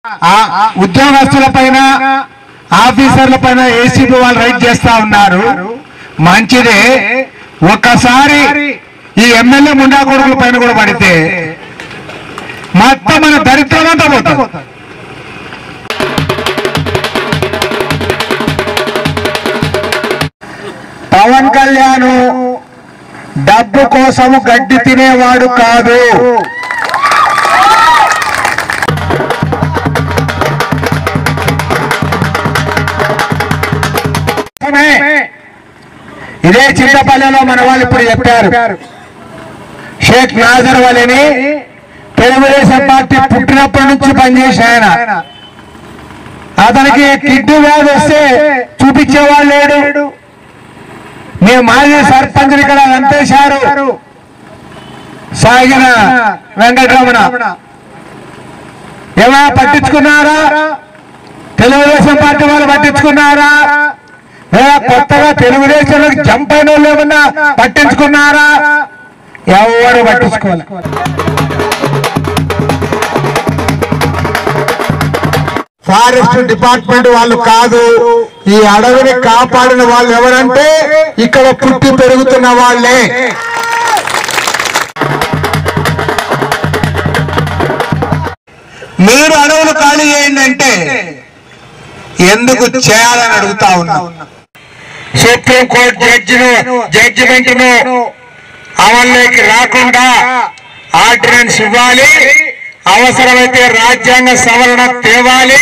ఆ ఉద్యోగస్తుల పైన ఆఫీసర్ల పైన ఏసీబీ వాళ్ళు రైడ్ చేస్తా ఉన్నారు మంచిదే ఒక్కసారి ఈ ఎమ్మెల్యే ముండా కొడుకుల పైన కూడా పడితే మొత్తం మన దరిద్రం అంతా పోతుంది పవన్ కళ్యాణ్ డబ్బు కోసము గడ్డి తినేవాడు కాదు ఇదే చింతపల్లిలో మన వాళ్ళు ఇప్పుడు చెప్పారు షేక్ నాజర్ వలిని తెలుగుదేశం పార్టీ పుట్టినప్పటి నుంచి పనిచేసి ఆయన అతనికి కిడ్నీ వ్యాధి వస్తే చూపించేవాళ్ళు లేడు మీ మాజీ సర్పంచ్ ఇక్కడ వెంకటేశారు సాగిన వెంకటరమణ ఏమైనా పట్టించుకున్నారా తెలుగుదేశం పార్టీ వాళ్ళు పట్టించుకున్నారా లేదా కొత్తగా తెలుగుదేశంలోకి జంప్ అయిన వాళ్ళు ఏమన్నా పట్టించుకున్నారా ఎవరు పట్టించుకోవాలి ఫారెస్ట్ డిపార్ట్మెంట్ వాళ్ళు కాదు ఈ అడవిని కాపాడిన వాళ్ళు ఎవరంటే ఇక్కడ పుట్టి పెరుగుతున్న వాళ్ళే మీరు అడవులు ఖాళీ చేయండి అంటే ఎందుకు చేయాలని అడుగుతా ఉన్నా సుప్రీం కోర్టు జడ్జిను జడ్జిమెంట్ ను అమల్లోకి రాకుండా ఆర్డినెన్స్ ఇవ్వాలి అవసరమైతే రాజ్యాంగ సవరణ తేవాలి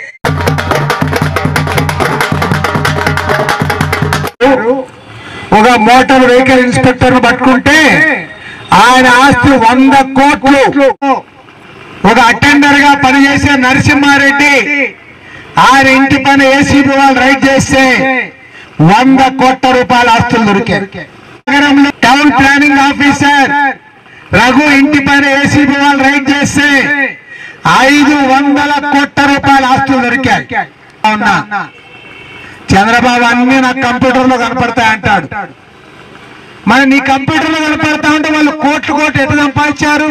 ఒక మోటార్ వెహికల్ ఇన్స్పెక్టర్ పట్టుకుంటే ఆయన ఆస్తి వంద కోట్లు ఒక అటెండర్ గా పనిచేసే నరసింహారెడ్డి ఆయన ఇంటి పైన ఏసీబీ వాళ్ళు రైడ్ చేస్తే వంద కోట్ల రూపాయల ఆస్తులు దొరికాయి నగరంలో టౌన్ ప్లానింగ్ ఆఫీసర్ రఘు ఇంటి పైన ఏసీబీ వాళ్ళు రైడ్ చేస్తే ఐదు వందల కోట్ల రూపాయల ఆస్తులు దొరికాయి అవునా చంద్రబాబు అన్ని నాకు కంప్యూటర్ లో కనపడతాయి అంటాడు మరి నీ కంప్యూటర్ లో కనపడతా ఉంటే వాళ్ళు కోట్లు కోట్లు ఎట్లా సంపాదించారు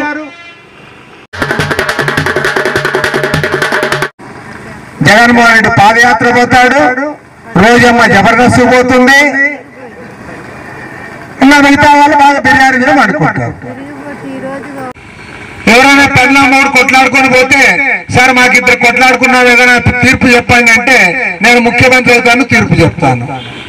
జగన్మోహన్ రెడ్డి పాదయాత్ర పోతాడు రోజమ్మ జబర్దస్త్ పోతుంది ఇంకా మిగతా వాళ్ళు బాగా బిర్యానీ కూడా వండుకుంటారు ఎవరైనా పెళ్ళ మూడు కొట్లాడుకొని పోతే సార్ మాకు ఇద్దరు కొట్లాడుకున్నాం ఏదైనా తీర్పు చెప్పండి అంటే నేను ముఖ్యమంత్రి అవుతాను తీర్పు చెప్తాను